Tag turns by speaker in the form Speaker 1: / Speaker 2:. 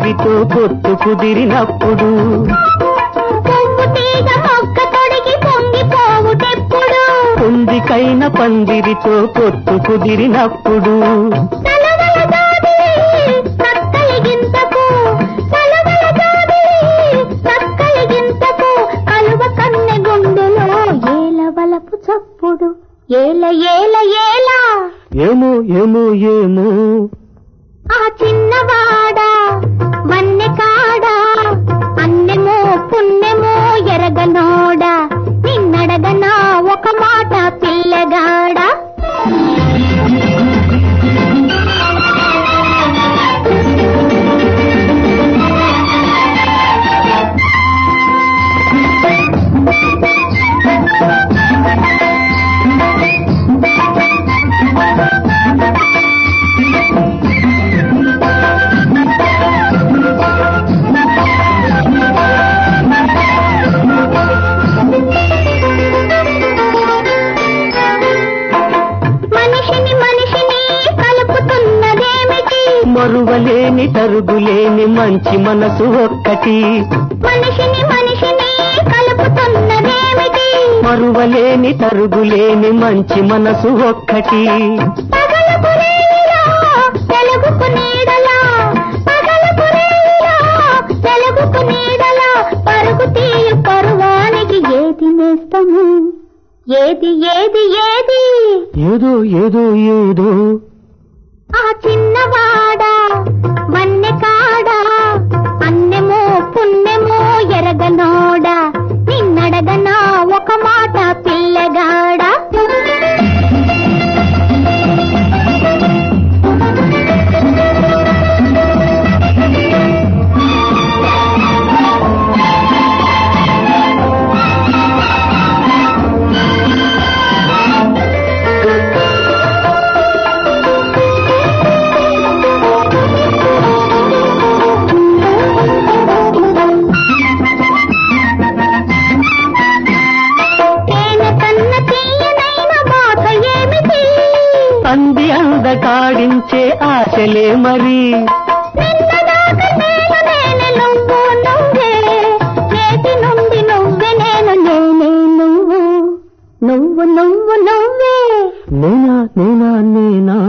Speaker 1: పందిరితో పొత్తు కుదిరినప్పుడు
Speaker 2: పువ్వు తీగ మొక్క తొడిగి పొంగిపోవుటెప్పుడు
Speaker 1: పొందికైన పందిరితో పొత్తు కుదిరినప్పుడు
Speaker 2: తలవల జాబిలి సక్కలిగింతకు తలవల జాబిలి సక్కలిగింతకు కలువ కన్నె గుండెలో ఏల వలపు చప్పుడు ఏల ఏల ఏల
Speaker 1: ఏమో ఏమో ఏమో
Speaker 2: ఆ చిన్నవాడా వన్నె కాడా అన్నెమో పుణ్యమో ఎరగనోడా నిన్నడగనా ఒక మాట పిల్లగాడా మనిషిని మనిషిని కలుపుతున్నదేమిటి
Speaker 1: మరువలేని తరుగులేని మంచి మనసు ఒక్కటి
Speaker 2: మనిషిని మనిషిని కలుపుతున్నదేమిటి
Speaker 1: మరువలేని తరుగులేని మంచి మనసు ఒక్కటి
Speaker 2: పగలకు రేయిలో తెలుగుకు నీడలా పగలకు రేయిలో తెలుగుకు నీడలా పరుగు తీయు పరువానికి ఏది నేస్తము ఏది ఏది ఏది
Speaker 1: ఏదో ఏదో ఏదో
Speaker 2: ఆ చిన్నవాడా వన్నె కాడా అన్నెమో పుణ్యమో ఎరగనోడా నిన్నడగనా ఒక మాట పిల్లగాడా తేనె కన్న తీయనైన మాట ఏమిటి
Speaker 1: అంది అందకాడించే ఆశలే మరి
Speaker 2: నిన్నదాకా నేను నేనే నువ్వు నువ్వే నేటి నుండి నువ్వే నేను నేనే నువ్వు నువ్వు నువ్వు నువ్వే
Speaker 1: నేనా నేనా నేనా